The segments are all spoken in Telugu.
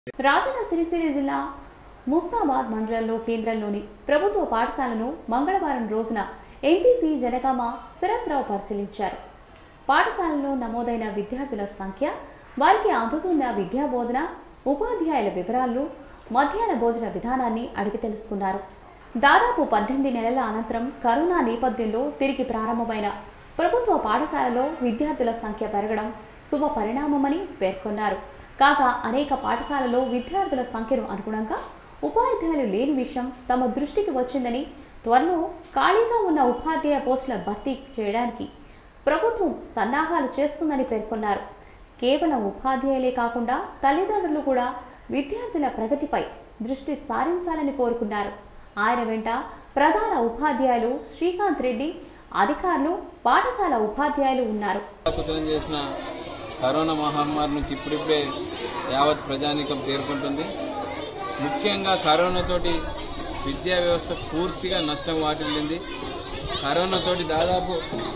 రాజన్న సిరిసిరి జిల్లా ముస్తాబాద్ మండలంలో కేంద్రంలోని ప్రభుత్వ పాఠశాలను మంగళవారం రోజున ఎంపీపీ జనగామ శరత్రావు పరిశీలించారు పాఠశాలలో నమోదైన విద్యార్థుల సంఖ్య వారికి అందుతున్న విద్యా బోధన ఉపాధ్యాయుల వివరాలు మధ్యాహ్న భోజన విధానాన్ని అడిగి తెలుసుకున్నారు దాదాపు పద్దెనిమిది నెలల అనంతరం కరోనా నేపథ్యంలో తిరిగి ప్రారంభమైన ప్రభుత్వ పాఠశాలలో విద్యార్థుల సంఖ్య పెరగడం శుభ పరిణామమని పేర్కొన్నారు కాగా అనేక పాఠశాలలో విద్యార్థుల సంఖ్యను అనుగుణంగా ఉపాధ్యాయులు లేని విషయం తమ దృష్టికి వచ్చిందని త్వరలో ఖాళీగా ఉన్న ఉపాధ్యాయ పోస్టుల భర్తీ చేయడానికి ప్రభుత్వం సన్నాహాలు చేస్తుందని పేర్కొన్నారు కేవలం ఉపాధ్యాయులే కాకుండా తల్లిదండ్రులు కూడా విద్యార్థుల ప్రగతిపై దృష్టి సారించాలని కోరుకున్నారు ఆయన వెంట ప్రధాన ఉపాధ్యాయులు శ్రీకాంత్ రెడ్డి అధికారులు పాఠశాల ఉపాధ్యాయులు ఉన్నారు కుతలం చేసిన కరోనా మహమ్మారి నుంచి ఇప్పుడిప్పుడే యావత్ ప్రజానీకం తేరుకుంటుంది ముఖ్యంగా కరోనాతోటి విద్యా వ్యవస్థ పూర్తిగా నష్టం వాటిల్లింది కరోనాతోటి దాదాపు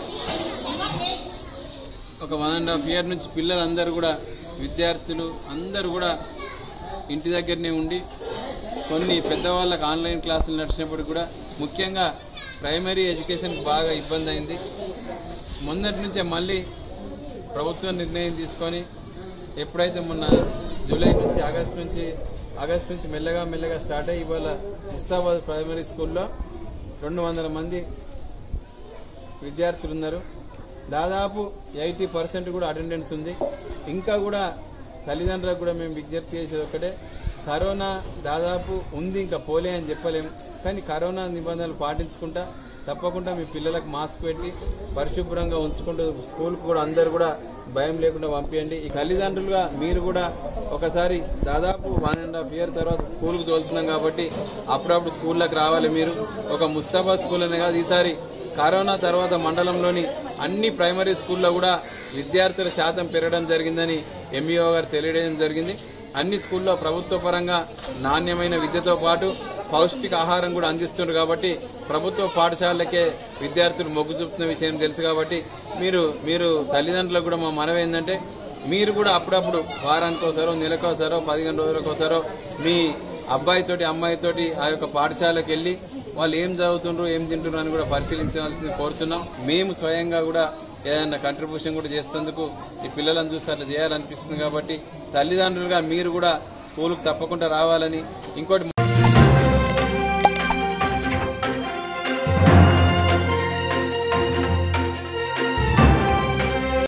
ఒక వన్ అండ్ హాఫ్ ఇయర్ నుంచి పిల్లలందరూ కూడా విద్యార్థులు అందరూ కూడా ఇంటి దగ్గరనే ఉండి కొన్ని పెద్దవాళ్ళకి ఆన్లైన్ క్లాసులు నడిచినప్పుడు కూడా ముఖ్యంగా ప్రైమరీ ఎడ్యుకేషన్కి బాగా ఇబ్బంది అయింది మొన్నటి నుంచే మళ్ళీ ప్రభుత్వం నిర్ణయం తీసుకొని ఎప్పుడైతే మొన్న జూలై నుంచి ఆగస్ట్ నుంచి ఆగస్ట్ నుంచి మెల్లగా మెల్లగా స్టార్ట్ అయ్యి ఇవాళ ముస్తాబాద్ ప్రైమరీ స్కూల్లో రెండు వందల మంది విద్యార్థులు ఉన్నారు దాదాపు ఎయిటీ పర్సెంట్ కూడా అటెండెన్స్ ఉంది ఇంకా కూడా తల్లిదండ్రులకు కూడా మేము విజ్ఞప్తి చేసేది ఒకటే కరోనా దాదాపు ఉంది ఇంకా పోలే అని చెప్పలేము కానీ కరోనా నిబంధనలు పాటించుకుంటా తప్పకుండా మీ పిల్లలకు మాస్క్ పెట్టి పరిశుభ్రంగా ఉంచుకుంటూ స్కూల్కి కూడా అందరు కూడా భయం లేకుండా పంపించండి ఈ తల్లిదండ్రులుగా మీరు కూడా ఒకసారి దాదాపు వన్ అండ్ హాఫ్ ఇయర్ తర్వాత స్కూల్కి తోలుతున్నాం కాబట్టి అప్పుడప్పుడు స్కూల్లోకి రావాలి మీరు ఒక ముస్తాబాద్ స్కూల్ అనే కాదు ఈసారి కరోనా తర్వాత మండలంలోని అన్ని ప్రైమరీ స్కూల్లో కూడా విద్యార్థుల శాతం పెరగడం జరిగిందని ఎంఈఓ గారు తెలియడం జరిగింది అన్ని స్కూల్లో ప్రభుత్వ పరంగా నాణ్యమైన విద్యతో పాటు పౌష్టిక ఆహారం కూడా అందిస్తున్నారు కాబట్టి ప్రభుత్వ పాఠశాలలకే విద్యార్థులు మొగ్గు చూపుతున్న విషయం తెలుసు కాబట్టి మీరు మీరు తల్లిదండ్రులకు కూడా మా మనవి ఏంటంటే మీరు కూడా అప్పుడప్పుడు వారానికోసారో నెలకోసారో పదిహేను రోజులకోసారో మీ అబ్బాయితోటి అమ్మాయితోటి ఆ యొక్క పాఠశాలకు వెళ్ళి వాళ్ళు ఏం చదువుతుండ్రు ఏం తింటున్నారు అని కూడా పరిశీలించవలసింది కోరుతున్నాం మేము స్వయంగా కూడా ఏదైనా కంట్రిబ్యూషన్ కూడా చేసేందుకు ఈ పిల్లలను చూస్తే అట్లా చేయాలనిపిస్తుంది కాబట్టి తల్లిదండ్రులుగా మీరు కూడా స్కూల్కి తప్పకుండా రావాలని ఇంకోటి